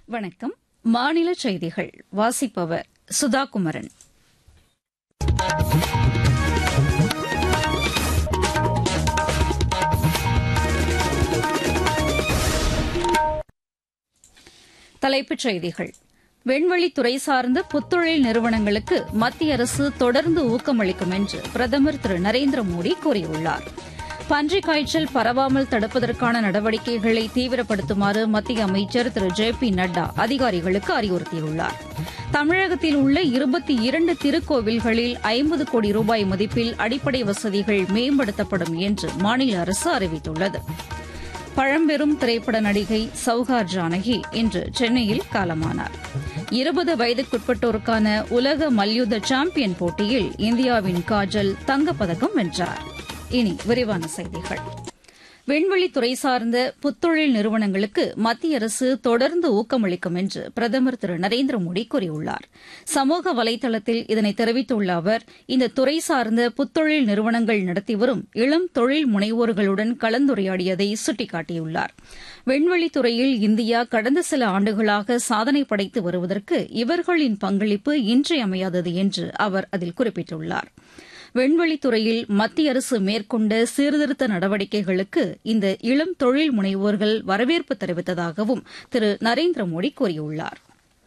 வணக்கம் மாநில செய்திகள் வாசிப்பவர் சுதா குமரன் தலைப்புச் செய்திகள் விண்வெளித்துறை சார்ந்த புத்தொழில் நிறுவனங்களுக்கு மத்திய அரசு தொடர்ந்து ஊக்கமளிக்கும் என்று பிரதமர் திரு நரேந்திர மோடி கூறியுள்ளார் பன்றிக் காய்ச்சல் பரவாமல் தடுப்பதற்கான நடவடிக்கைகளை தீவிரப்படுத்துமாறு மத்திய அமைச்சர் திரு ஜே பி நட்டா அதிகாரிகளுக்கு அறிவுறுத்தியுள்ளார் தமிழகத்தில் உள்ள இருபத்தி இரண்டு திருக்கோவில்களில் ஐம்பது கோடி ரூபாய் மதிப்பில் அடிப்படை வசதிகள் மேம்படுத்தப்படும் என்று மாநில அரசு அறிவித்துள்ளது பழம்பெரும் திரைப்பட நடிகை சௌகார் ஜானகி இன்று சென்னையில் காலமானார் இருபது வயதுக்குட்பட்டோருக்கான உலக மல்யுத்த சாம்பியன் போட்டியில் இந்தியாவின் காஜல் தங்கப்பதக்கம் வென்றார் இனி விரிவான செய்திகள் விண்வெளித்துறை சார்ந்த புத்தொழில் நிறுவனங்களுக்கு மத்திய அரசு தொடர்ந்து ஊக்கமளிக்கும் என்று பிரதமர் திரு நரேந்திர மோடி கூறியுள்ளார் சமூக வலைதளத்தில் இதனை தெரிவித்துள்ள அவர் இந்த துறை சார்ந்த புத்தொழில் நிறுவனங்கள் நடத்தி வரும் இளம் தொழில் முனைவோர்களுடன் கலந்துரையாடியதை சுட்டிக்காட்டியுள்ளார் விண்வெளித்துறையில் இந்தியா கடந்த சில ஆண்டுகளாக சாதனை படைத்து வருவதற்கு இவர்களின் பங்களிப்பு இன்றியமையாதது என்று அவர் அதில் குறிப்பிட்டுள்ளார் விண்வெளித்துறையில் மத்திய அரசு மேற்கொண்ட சீர்திருத்த நடவடிக்கைகளுக்கு இந்த இளம் தொழில் முனைவோர்கள் வரவேற்பு தெரிவித்ததாகவும் திரு நரேந்திர மோடி கூறியுள்ளார்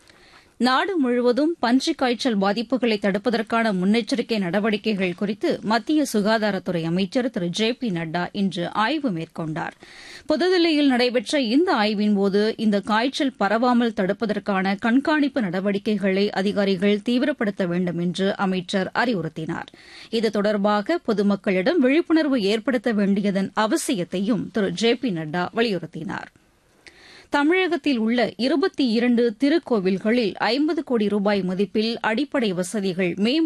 நாடு முழுவதும் பன்றிக் காய்ச்சல் பாதிப்புகளை தடுப்பதற்கான முன்னெச்சரிக்கை நடவடிக்கைகள் குறித்து மத்திய சுகாதாரத்துறை அமைச்சர் திரு ஜே பி நட்டா இன்று ஆய்வு மேற்கொண்டார் புதுதில்லியில் நடைபெற்ற இந்த ஆய்வின்போது இந்த காய்ச்சல் பரவாமல் தடுப்பதற்கான கண்காணிப்பு நடவடிக்கைகளை அதிகாரிகள் தீவிரப்படுத்த வேண்டும் என்று அமைச்சர் அறிவுறுத்தினார் இது தொடர்பாக பொதுமக்களிடம் விழிப்புணர்வு ஏற்படுத்த வேண்டியதன் அவசியத்தையும் திரு ஜே பி நட்டா வலியுறுத்தினார் தமிழகத்தில் உள்ள இருபத்தி இரண்டு திருக்கோவில்களில் ஐம்பது கோடி ரூபாய் மதிப்பில் அடிப்படை வசதிகள் மேம்படுத்தப்படும்